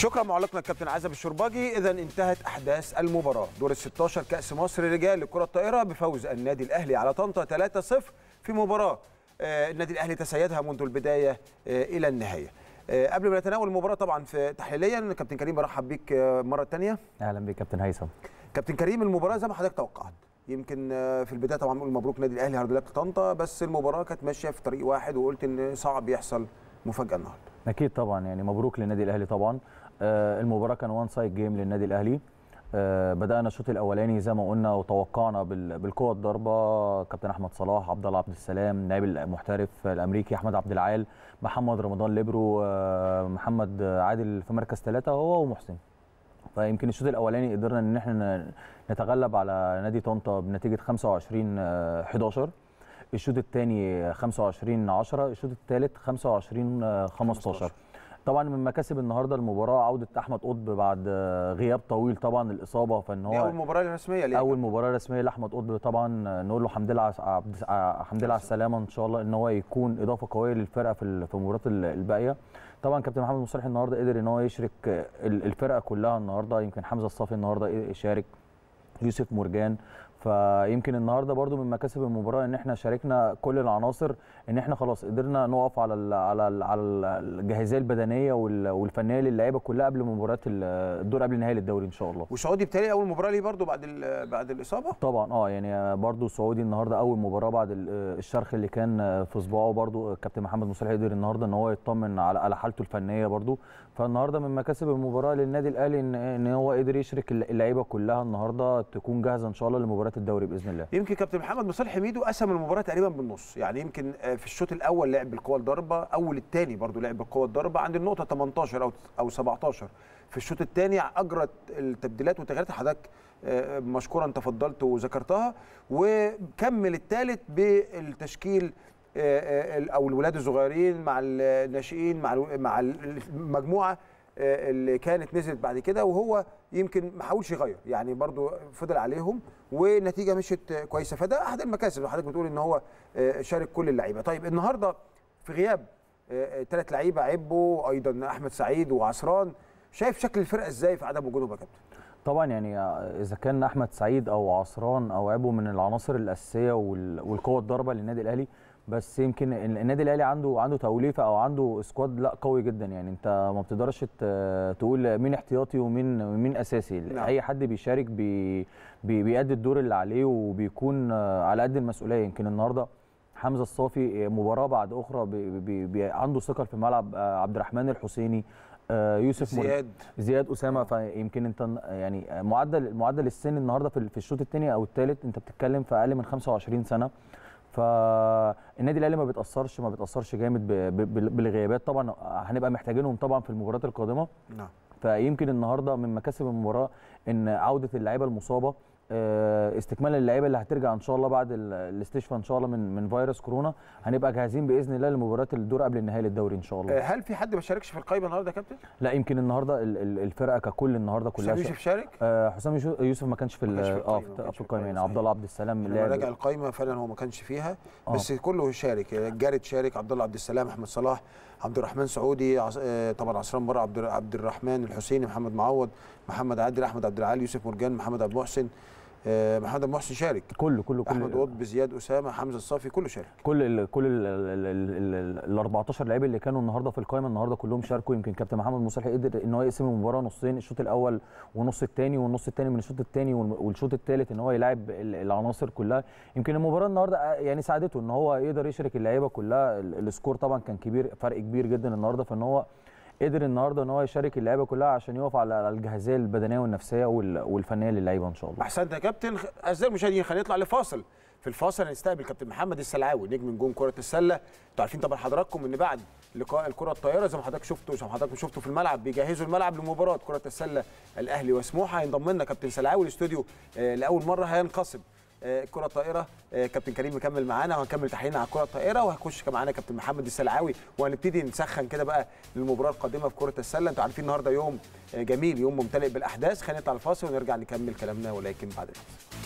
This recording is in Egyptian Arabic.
شكرا معلقنا الكابتن عزب الشرباجي اذا انتهت احداث المباراه دور ال 16 كاس مصر رجال لكره الطائره بفوز النادي الاهلي على طنطا 3-0 في مباراه آه، النادي الاهلي تسيدها منذ البدايه آه، الى النهايه آه، قبل ما نتناول المباراه طبعا في تحليليا كابتن كريم برحب بيك آه، مره ثانيه اهلا بيك كابتن هيثم كابتن كريم المباراه زي ما حضرتك توقعت يمكن آه، في البدايه طبعا بنقول مبروك نادي الاهلي هارد لك طنطا بس المباراه كانت ماشيه في طريق واحد وقلت ان صعب يحصل مفاجاه النهارده اكيد طبعا يعني مبروك للنادي الاهلي طبعا آه، المباراه كان وان سايد جيم للنادي الاهلي آه، بدانا الشوط الاولاني زي ما قلنا وتوقعنا بال- بالقوه الضربه كابتن احمد صلاح عبد الله عبد السلام النائب المحترف الامريكي احمد عبد العال محمد رمضان ليبرو آه، محمد عادل في مركز ثلاثه هو ومحسن فيمكن الشوط الاولاني قدرنا ان احنا ن- نتغلب على نادي طنطا بنتيجه 25 آه، 11 الشوط الثاني 25 10 الشوط الثالث 25 آه، 15 طبعا من مكاسب النهارده المباراه عوده احمد قطب بعد آه، غياب طويل طبعا الاصابه فان دي اول هو مباراه رسميه ليه اول مباراه رسميه لاحمد قطب طبعا آه، نقول له الحمد لله على عبد آه، الحمد لله على السلامه ان شاء الله ان هو يكون اضافه قويه للفرقه في ال- في المباريات ال- الباقيه طبعا كابتن محمد مصالح النهارده قدر ان هو يشرك آه، ال- الفرقه كلها النهارده يمكن حمزه الصافي النهارده شارك يوسف مرجان فيمكن النهارده برضو من مكاسب المباراه ان احنا شاركنا كل العناصر ان احنا خلاص قدرنا نقف على ال على ال على الجاهزيه البدنيه وال- والفنيه للعيبه كلها قبل مباراه ال- الدور قبل نهائي الدوري ان شاء الله وسعودي بالتالي اول مباراه ليه برضه بعد ال- بعد الاصابه طبعا اه يعني برضو سعودي النهارده اول مباراه بعد ال- الشرخ اللي كان في صباعه برضو الكابتن محمد مصالح قدر النهارده ان هو يطمن على على حالته الفنيه برضو فالنهارده من مكاسب المباراه للنادي الاهلي ان ان هو قدر يشرك اللعيبه كلها النهارده تكون جاهزه ان شاء الله لمباراه الدوري باذن الله يمكن كابتن محمد مصالح حميدو قسم المباراه تقريبا بالنص يعني يمكن آه، في الشوط الاول لعب بالقوه الضربه اول الثاني برضه لعب بالقوه الضربه عند النقطه 18 او او 17 في الشوط الثاني اجرت التبديلات والتغييرات حضرتك آه، مشكورا تفضلت وذكرتها وكمل الثالث بالتشكيل آه، آه، او الولاد الصغيرين مع الناشئين مع الو- مع المجموعه آه، اللي كانت نزلت بعد كده وهو يمكن ما حاولش يغير يعني برضو فضل عليهم والنتيجه مشيت آه، كويسه فده احد المكاسب حضرتك بتقول ان هو آه، شارك كل اللعيبه طيب النهارده في غياب ثلاث لعيبه عبو ايضا احمد سعيد وعصران شايف شكل الفرقه ازاي في عدم وجودهم يا كابتن طبعا يعني اذا كان احمد سعيد او عصران او عبو من العناصر الاساسيه وال- والقوه الضاربه للنادي الاهلي بس يمكن ال- النادي الاهلي عنده عنده توليفه او عنده سكواد لا قوي جدا يعني انت ما بتقدرش ت- تقول مين احتياطي ومين مين اساسي نعم. اي حد بيشارك بي بي بيأدي الدور اللي عليه وبيكون آه، على قد المسؤوليه يمكن النهارده حمزه الصافي مباراه بعد اخرى بي بي بي عنده ثقه في الملعب آه، عبد الرحمن الحسيني آه، يوسف مر- زياد زياد اسامه فيمكن انت يعني معدل معدل السن النهارده في في الشوط الثاني او الثالث انت بتتكلم في اقل من 25 سنه فالنادي الاهلي ما بيتاثرش ما بيتاثرش جامد ب- ب- بالغيابات طبعا هنبقى محتاجينهم طبعا في المباريات القادمه نعم فيمكن النهارده من مكاسب المباراه ان عوده اللعيبه المصابه آه، استكمال اللعيبه اللي هترجع ان شاء الله بعد ال- الاستشفاء ان شاء الله من من فيروس كورونا هنبقى جاهزين باذن الله لمباراه الدور قبل النهائي للدوري ان شاء الله آه، هل في حد ما شاركش في القائمه النهارده يا كابتن؟ لا يمكن النهارده ال- ال- الفرقه ككل النهارده كلها حسام شا- يوسف شارك؟ آه، حسام يوسف- يوسف ما كانش في ما ال- كانش في اه القايمة، ما في كانش في في القائمه يعني القايمة، عبد الله عبد السلام لما لعب راجع القائمه فعلا هو ما كانش فيها آه. بس كله شارك جارد شارك عبد الله عبد السلام احمد صلاح عبد الرحمن سعودي عص... آه، طبعا عصران بره عبد عبد الرحمن الحسيني محمد معوض محمد عادل احمد عبد العالي يوسف مرجان محمد عبد المحسن آه، محمد عبد المحسن شارك كله كله احمد كله قطب زياد اسامه حمزه الصافي كله شارك كل ال كل ال ال ال 14 لعيب اللي كانوا النهارده في القائمه النهارده كلهم شاركوا يمكن كابتن محمد مصالح قدر ان هو يقسم المباراه نصين الشوط الاول والنص الثاني والنص الثاني من الشوط الثاني والشوط الثالث ان هو يلعب ال- العناصر كلها يمكن المباراه النهارده آه، يعني ساعدته ان هو يقدر يشرك اللعيبه كلها ال- السكور طبعا كان كبير فرق كبير جدا النهارده فان هو قدر النهارده ان هو يشارك اللعيبه كلها عشان يقف على على الجاهزيه البدنيه والنفسيه وال- والفنيه للعيبه ان شاء الله احسنت يا كابتن اعزائي المشاهدين خلينا نطلع لفاصل في الفاصل هنستقبل كابتن محمد السلعاوي نجم نجوم كره السله انتوا عارفين طبعا حضراتكم ان بعد لقاء الكره الطايره زي ما حضرتك شفتوا زي ما حضراتكم شفتوا في الملعب بيجهزوا الملعب لمباراه كره السله الاهلي وسموحه هينضم لنا كابتن سلعاوي الاستوديو آه، لاول مره هينقسم آه، الكره الطائره آه، كابتن كريم مكمل معانا وهنكمل تحليلنا على الكره الطائره وهيخش معانا كابتن محمد السلعاوي وهنبتدي نسخن كده بقى للمباراه القادمه في كره السله انتوا عارفين النهارده يوم آه، جميل يوم ممتلئ بالاحداث خلينا نطلع الفاصل ونرجع نكمل كلامنا ولكن بعد الفاصل